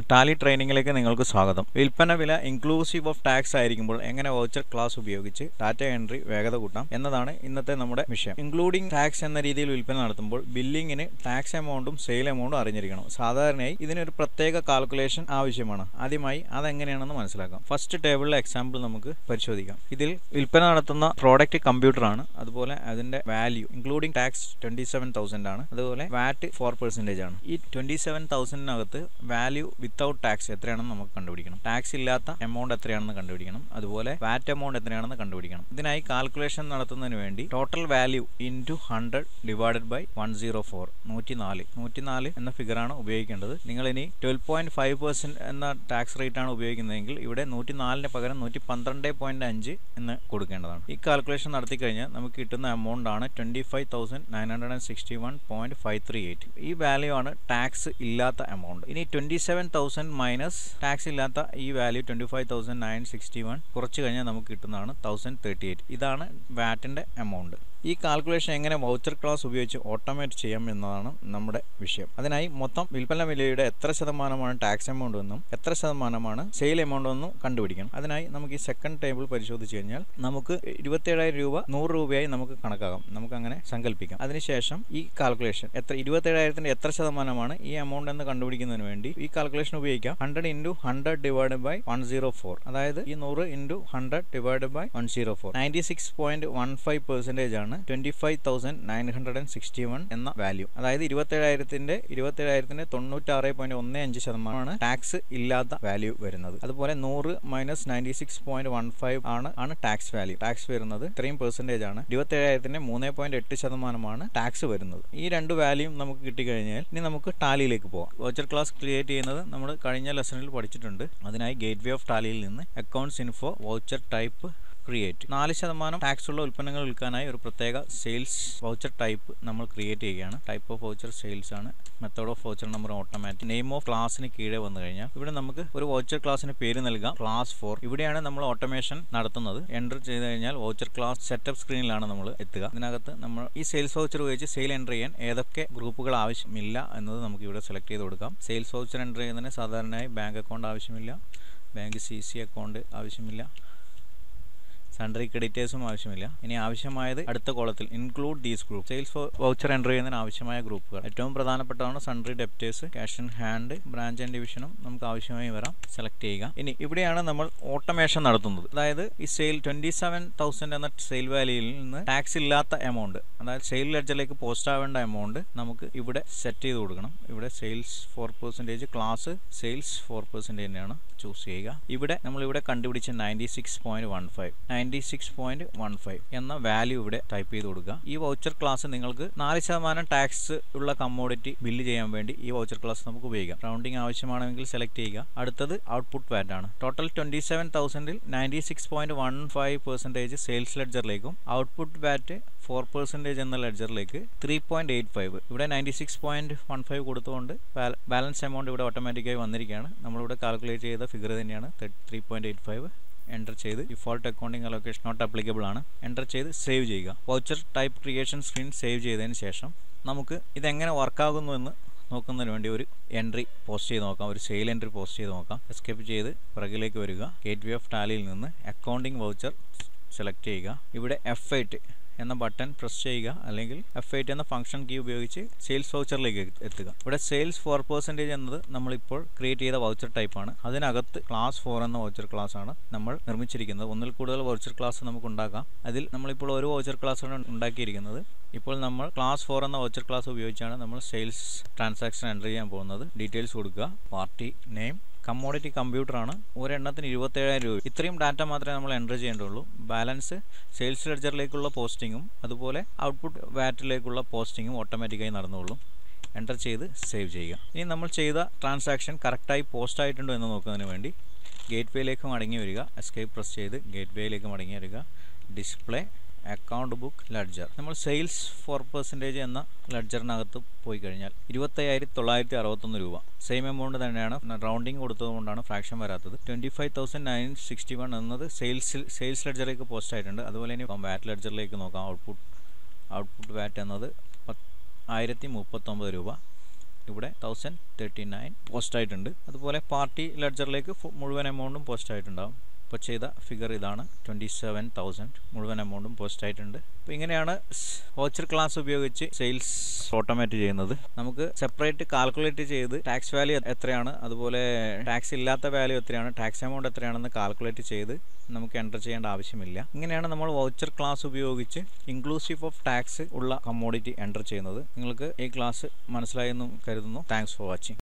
Tally ട്രെയിനിങ്ങിലേക്ക് നിങ്ങൾക്ക് സ്വാഗതം വിൽപ്പന വില ഇൻക്ലൂസീവ് ഓഫ് ടാക്സ് ആയിരിക്കുമ്പോൾ എങ്ങനെ വൗച്ചർ ക്ലാസ് ഉപയോഗിച്ച് ഡാറ്റ എൻട്രി വേഗത കൂട്ടാം എന്നതാണ് ഇന്നത്തെ നമ്മുടെ വിഷയം ഇൻക്ലൂഡിംഗ് ടാക്സ് എന്ന രീതിയിൽ വിൽപ്പന നടത്തുമ്പോൾ ബില്ലിങ്ങിന് ടാക്സ് എമൗണ്ടും സെയിൽ എമൗണ്ടും അറിഞ്ഞിരിക്കണം സാധാരണയായി ഇതിനൊരു പ്രത്യേക കാൽക്കുലേഷൻ ആവശ്യമാണ് ആദ്യമായി അതെങ്ങനെയാണെന്ന് മനസ്സിലാക്കാം ഫസ്റ്റ് ടേബിളിലെ എക്സാമ്പിൾ നമുക്ക് പരിശോധിക്കാം ഇതിൽ വിൽപ്പന നടത്തുന്ന പ്രോഡക്റ്റ് കമ്പ്യൂട്ടർ ആണ് അതുപോലെ അതിന്റെ value including tax twenty seven thousand ആണ് അതുപോലെ വാറ്റ് ഫോർ പെർസെന്റേജ് ആണ് ഈ ട്വന്റി സെവൻ തൗസൻഡിനകത്ത് വാല്യൂ വിത്തൗട്ട് ടാക്സ് എത്രയാണെന്ന് നമുക്ക് കണ്ടുപിടിക്കണം ടാക്സ് ഇല്ലാത്ത എമൗണ്ട് എത്രയാണെന്ന് കണ്ടുപിടിക്കണം അതുപോലെ വാറ്റ് എമൗണ്ട് എത്രയാണെന്ന് കണ്ടുപിടിക്കണം ഇതിനായി കാൽക്കുലേഷൻ നടത്തുന്നതിന് വേണ്ടി total value into hundred divided by one zero four നൂറ്റി നാല് നൂറ്റി നാല് എന്ന ഫിഗറാണ് ഉപയോഗിക്കേണ്ടത് നിങ്ങൾ ഇനി ട്വൽവ് പോയിന്റ് ഫൈവ് പെർസെന്റ് എന്ന ടാക്സ് റേറ്റ് ആണ് ഉപയോഗിക്കുന്നതെങ്കിൽ ഇവിടെ നൂറ്റി നാലിന് പകരം നൂറ്റി പന്ത്രണ്ട് പോയിന്റ് അഞ്ച് എന്ന് കൊടുക്കേണ്ടതാണ് ഈ കാൽക്കുലേഷൻ നടത്തി കഴിഞ്ഞാൽ നമുക്ക് കിട്ടുന്ന എമൗണ്ട് ആണ് twenty five thousand nine hundred and sixty one point five three eight ഈ വാല്യൂ ആണ് ടാക്സ് ഇല്ലാത്ത എമൗണ്ട് ഇനി twenty seven thousand minus tax ഇല്ലാത്ത ഈ value twenty five thousand nine sixty one കുറച്ച് കഴിഞ്ഞാൽ നമുക്ക് കിട്ടുന്നതാണ് തൗസൻഡ് തേർട്ടി എയ്റ്റ് ഇതാണ് വാറ്റിന്റെ എമൗണ്ട് ഈ കാൽക്കുലേഷൻ എങ്ങനെ വൗച്ചർ ക്ലാസ് ഉപയോഗിച്ച് ഓട്ടോമേറ്റ് ചെയ്യാം എന്നതാണ് നമ്മുടെ വിഷയം അതിനായി മൊത്തം വിൽപ്പന വിലയുടെ എത്ര ശതമാനമാണ് ടാക്സ് എമൗണ്ട് എന്നും എത്ര ശതമാനമാണ് സെയിൽ എമൗണ്ട് എന്നും കണ്ടുപിടിക്കണം അതിനായി നമുക്ക് ഈ സെക്കൻഡ് ടേബിൾ പരിശോധിച്ച് കഴിഞ്ഞാൽ നമുക്ക് ഇരുപത്തേഴായിരം രൂപ നൂറ് രൂപയായി നമുക്ക് കണക്കാക്കാം നമുക്ക് അങ്ങനെ സങ്കല്പിക്കാം അതിനുശേഷം ഈ കാൽക്കുലേഷൻ എത്ര ഇരുപത്തേഴായിരത്തിന്റെ എത്ര ശതമാനമാണ് ഈ എമൗണ്ട് എന്ന് കണ്ടുപിടിക്കുന്നതിന് വേണ്ടി ഈ കാൽക്കുലേഷൻ ഉപയോഗിക്കാം hundred into hundred divide by one zero four അതായത് ഈ നൂറ് into hundred divide by one zero four ninety six point one five percentage ആണ് twenty five thousand nine hundred and sixty one എന്ന value അതായത് ഇരുപത്തേഴായിരത്തിന്റെ ഇരുപത്തേഴായിരത്തിന്റെ തൊണ്ണൂറ്റാറ് point ഒന്ന് അഞ്ച് ശതമാനമാണ് ടാക്സ് ഇല്ലാത്ത വാല്യൂ വരുന്നത് അതുപോലെ നൂറ് minus ninety six point one five ആണ് ആണ് ടാക്സ് വാല്യൂ ടാക്സ് വരുന്നത് ഇത്രയും പെർസെൻറ്റേജ് ആണ് ഇരുപത്തേഴായിരത്തിന്റെ മൂന്ന് പോയിന്റ് എട്ട് ശതമാനമാണ് ടാക്സ് വരുന്നത് ഈ രണ്ട് വാല്യൂം നമുക്ക് കിട്ടിക്കഴിഞ്ഞാൽ ഇനി നമുക്ക് ടാലിയിലേക്ക് പോകാം വോച്ചർ ക്ലാസ് ക്രിയേറ്റ് ചെയ്യുന്നത് നമ്മൾ കഴിഞ്ഞ ലെസണിൽ പഠിച്ചിട്ടുണ്ട് അതിനായി ഗേറ്റ് വേ ഓഫ് ടാലിയിൽ നിന്ന് accounts info voucher type create നാല് ശതമാനം ടാക്സ് ഉള്ള ഉൽപ്പന്നങ്ങൾ വിൽക്കാനായി ഒരു പ്രത്യേക സെയിൽസ് വൗച്ചർ ടൈപ്പ് നമ്മൾ ക്രിയേറ്റ് ചെയ്യുകയാണ് ടൈപ്പ് ഓഫ് വൗച്ചർ സെയിൽസ് ആണ് method of voucher number automatic name of ക്ലാസ്സിന് കീഴെ വന്നു കഴിഞ്ഞാൽ ഇവിടെ നമുക്ക് ഒരു വൗച്ചർ ക്ലാസ്സിന് പേര് നൽകാം ക്ലാസ് ഫോർ ഇവിടെയാണ് നമ്മൾ ഓട്ടോമേഷൻ നടത്തുന്നത് എൻ്റർ ചെയ്ത് കഴിഞ്ഞാൽ വൗച്ചർ ക്ലാസ് സെറ്റപ്പ് സ്ക്രീനിലാണ് നമ്മൾ എത്തുക ഇതിനകത്ത് നമ്മൾ ഈ സെയിൽസ് വൗച്ചർ ഉപയോഗിച്ച് സെയിൽ എൻ്റർ ചെയ്യാൻ ഏതൊക്കെ ഗ്രൂപ്പുകൾ ആവശ്യമില്ല എന്നത് നമുക്ക് ഇവിടെ സെലക്ട് ചെയ്ത് കൊടുക്കാം സെയിൽസ് വൗച്ചർ എൻ്റർ ചെയ്യുന്നതിന് സാധാരണയായി ബാങ്ക് അക്കൗണ്ട് ആവശ്യമില്ല ബാങ്ക് സി സി അക്കൗണ്ട് ആവശ്യമില്ല സൺഡറി ക്രെഡിറ്റേഴ്സും ആവശ്യമില്ല ഇനി ആവശ്യമായത് അടുത്ത കോളത്തിൽ include these group sales voucher enter ചെയ്യുന്നതിന് ആവശ്യമായ ഗ്രൂപ്പുകൾ ഏറ്റവും പ്രധാനപ്പെട്ടതാണ് sundry debtors cash in hand branch and ഡിവിഷനും നമുക്ക് ആവശ്യമായി വരാം സെലക്ട് ചെയ്യുക ഇനി ഇവിടെയാണ് നമ്മൾ ഓട്ടോമേഷൻ നടത്തുന്നത് അതായത് ഈ സെയിൽ ട്വന്റി സെവൻ തൗസൻഡ് എന്ന സെയിൽ വാല്യൂയിൽ നിന്ന് ടാക്സ് ഇല്ലാത്ത എമൗണ്ട് അതായത് സെയിൽ ലെഡ്ജറിലേക്ക് പോസ്റ്റ് ആവേണ്ട എമൗണ്ട് നമുക്ക് ഇവിടെ സെറ്റ് ചെയ്ത് കൊടുക്കണം ഇവിടെ sales four percentage class sales four percentage തന്നെയാണ് ചൂസ് ചെയ്യുക ഇവിടെ നമ്മൾ ഇവിടെ കണ്ടുപിടിച്ച ninety six point one five ninety six point one five എന്ന വാല്യൂ ഇവിടെ ടൈപ്പ് ചെയ്ത് കൊടുക്കുക ഈ വൗച്ചർ ക്ലാസ് നിങ്ങൾക്ക് നാല് ശതമാനം ടാക്സ് ഉള്ള കമ്മോഡിറ്റി ബില്ല് ചെയ്യാൻ വേണ്ടി ഈ വൗച്ചർ ക്ലാസ് നമുക്ക് ഉപയോഗിക്കാം റൗണ്ടിങ് ആവശ്യമാണെങ്കിൽ സെലക്ട് ചെയ്യുക അടുത്തത് ഔട്ട്പുട്ട് വാറ്റ് ആണ് ടോട്ടൽ ട്വന്റി സെവൻ തൗസൻഡിൽ ninety six point one five percentage sales ലെഡ്ജറിലേക്കും ഔട്ട്പുട്ട് വാറ്റ് ഫോർ പെർസെൻറ്റേജ് എന്ന ലെഡ്ജറിലേക്ക് ത്രീ പോയിന്റ് എയ്റ്റ് ഫൈവ് ഇവിടെ ninety six point one five കൊടുത്തുകൊണ്ട് ബാലൻസ് എമൗണ്ട് ഇവിടെ ഓട്ടോമാറ്റിക്കായി വന്നിരിക്കുകയാണ് നമ്മളിവിടെ കാൽക്കുലേറ്റ് ചെയ്ത ഫിഗർ തന്നെയാണ് three point eight five enter ചെയ്ത് default accounting allocation not applicable ആണ് എൻ്റർ ചെയ്ത് സേവ് ചെയ്യുക voucher type creation screen save ചെയ്തതിന് ശേഷം നമുക്ക് ഇതെങ്ങനെ വർക്കാകുന്നു എന്ന് നോക്കുന്നതിന് വേണ്ടി ഒരു എൻട്രി പോസ്റ്റ് ചെയ്ത് നോക്കാം ഒരു സെയിൽ എൻട്രി പോസ്റ്റ് ചെയ്ത് നോക്കാം എസ്കേപ്പ് ചെയ്ത് പിറകിലേക്ക് വരിക ഗേറ്റ് വേ ഓഫ് ടാലിയിൽ നിന്ന് അക്കൗണ്ടിംഗ് വൗച്ചർ സെലക്ട് ചെയ്യുക ഇവിടെ എഫ് എയ്റ്റ് എന്ന ബട്ടൺ പ്രസ് ചെയ്യുക അല്ലെങ്കിൽ എഫ് എയ്റ്റ് എന്ന ഫംഗ്ഷൻ കീ ഉപയോഗിച്ച് സെയിൽസ് വൗച്ചറിലേക്ക് എത്തുക ഇവിടെ സെയിൽസ് ഫോർ പെർസെൻറ്റേജ് എന്നത് നമ്മളിപ്പോൾ ക്രിയേറ്റ് ചെയ്ത വൗച്ചർ ടൈപ്പാണ് അതിനകത്ത് ക്ലാസ് ഫോർ എന്ന വൗച്ചർ ക്ലാസ് ആണ് നമ്മൾ നിർമ്മിച്ചിരിക്കുന്നത് ഒന്നിൽ കൂടുതൽ വൗച്ചർ ക്ലാസ് നമുക്ക് ഉണ്ടാക്കാം അതിൽ നമ്മളിപ്പോൾ ഒരു വൗച്ചർ ക്ലാസ് ആണ് ഉണ്ടാക്കിയിരിക്കുന്നത് ഇപ്പോൾ നമ്മൾ ക്ലാസ് ഫോർ എന്ന വൗച്ചർ ക്ലാസ് ഉപയോഗിച്ചാണ് നമ്മൾ സെയിൽസ് ട്രാൻസാക്ഷൻ എൻ്റർ ചെയ്യാൻ പോകുന്നത് ഡീറ്റെയിൽസ് കൊടുക്കുക പാർട്ടി നെയിം കമ്മോഡിറ്റി കമ്പ്യൂട്ടറാണ് ഒരെണ്ണത്തിന് ഇരുപത്തേഴായിരം രൂപ ഇത്രയും ഡാറ്റ മാത്രമേ നമ്മൾ എൻ്റർ ചെയ്യേണ്ടുള്ളൂ ബാലൻസ് സെയിൽസ് ലെഡ്ജറിലേക്കുള്ള പോസ്റ്റിങ്ങും അതുപോലെ ഔട്ട്പുട്ട് വാറ്റിലേക്കുള്ള പോസ്റ്റിങ്ങും ഓട്ടോമാറ്റിക്കായി നടന്നുകൊള്ളും എൻ്റർ ചെയ്ത് സേവ് ചെയ്യുക ഇനി നമ്മൾ ചെയ്ത ട്രാൻസാക്ഷൻ കറക്റ്റായി പോസ്റ്റ് ആയിട്ടുണ്ടോ എന്ന് നോക്കുന്നതിന് വേണ്ടി ഗേറ്റ് വേയിലേക്ക് മടങ്ങി വരിക എസ്കേപ്പ് പ്രസ് ചെയ്ത് ഗേറ്റ് വേയിലേക്ക് മടങ്ങി വരിക ഡിസ്പ്ലേ അക്കൗണ്ട് ബുക്ക് ലഡ്ജർ നമ്മൾ സെയിൽസ് ഫോർ പെർസെൻറ്റേജ് എന്ന ലഡ്ജറിനകത്ത് പോയി കഴിഞ്ഞാൽ ഇരുപത്തയ്യായിരത്തി തൊള്ളായിരത്തി അറുപത്തൊന്ന് രൂപ സെയിം എമൗണ്ട് തന്നെയാണ് റൗണ്ടിങ് കൊടുത്തതുകൊണ്ടാണ് ഫ്രാക്ഷൻ വരാത്തത് twenty five thousand nine sixty one എന്നത് സെയിൽസ് സെയിൽസ് ലഡ്ജറിലേക്ക് പോസ്റ്റ് ആയിട്ടുണ്ട് അതുപോലെ ഇനി വാറ്റ് ലഡ്ജറിലേക്ക് നോക്കാം ഔട്ട്പുട്ട് ഔട്ട്പുട്ട് വാറ്റ് എന്നത് ആയിരത്തി മുപ്പത്തൊമ്പത് രൂപ ഇവിടെ തൗസൻഡ് തേർട്ടി നയൻ പോസ്റ്റ് ആയിട്ടുണ്ട് അതുപോലെ പാർട്ടി ലെഡ്ജറിലേക്ക് മുഴുവൻ എമൗണ്ടും പോസ്റ്റ് ആയിട്ടുണ്ടാവും ഇപ്പോൾ ചെയ്ത ഫിഗർ ഇതാണ് ട്വൻറ്റി സെവൻ തൗസൻഡ് മുഴുവൻ എമൗണ്ടും പോസ്റ്റ് ആയിട്ടുണ്ട് അപ്പോൾ ഇങ്ങനെയാണ് വോച്ചർ ക്ലാസ് ഉപയോഗിച്ച് സെയിൽസ് ഓട്ടോമേറ്റ് ചെയ്യുന്നത് നമുക്ക് സെപ്പറേറ്റ് കാൽക്കുലേറ്റ് ചെയ്ത് ടാക്സ് വാല്യൂ എത്രയാണ് അതുപോലെ ടാക്സ് ഇല്ലാത്ത വാല്യൂ എത്രയാണ് ടാക്സ് എമൗണ്ട് എത്രയാണെന്ന് കാൽക്കുലേറ്റ് ചെയ്ത് നമുക്ക് എൻ്റർ ചെയ്യേണ്ട ആവശ്യമില്ല ഇങ്ങനെയാണ് നമ്മൾ വൗച്ചർ ക്ലാസ് ഉപയോഗിച്ച് ഇൻക്ലൂസീവ് ഓഫ് ടാക്സ് ഉള്ള കമ്മോഡിറ്റി എൻ്റർ ചെയ്യുന്നത് നിങ്ങൾക്ക് ഈ ക്ലാസ് മനസ്സിലായെന്നും കരുതുന്നു താങ്ക്സ് ഫോർ വാച്ചിങ്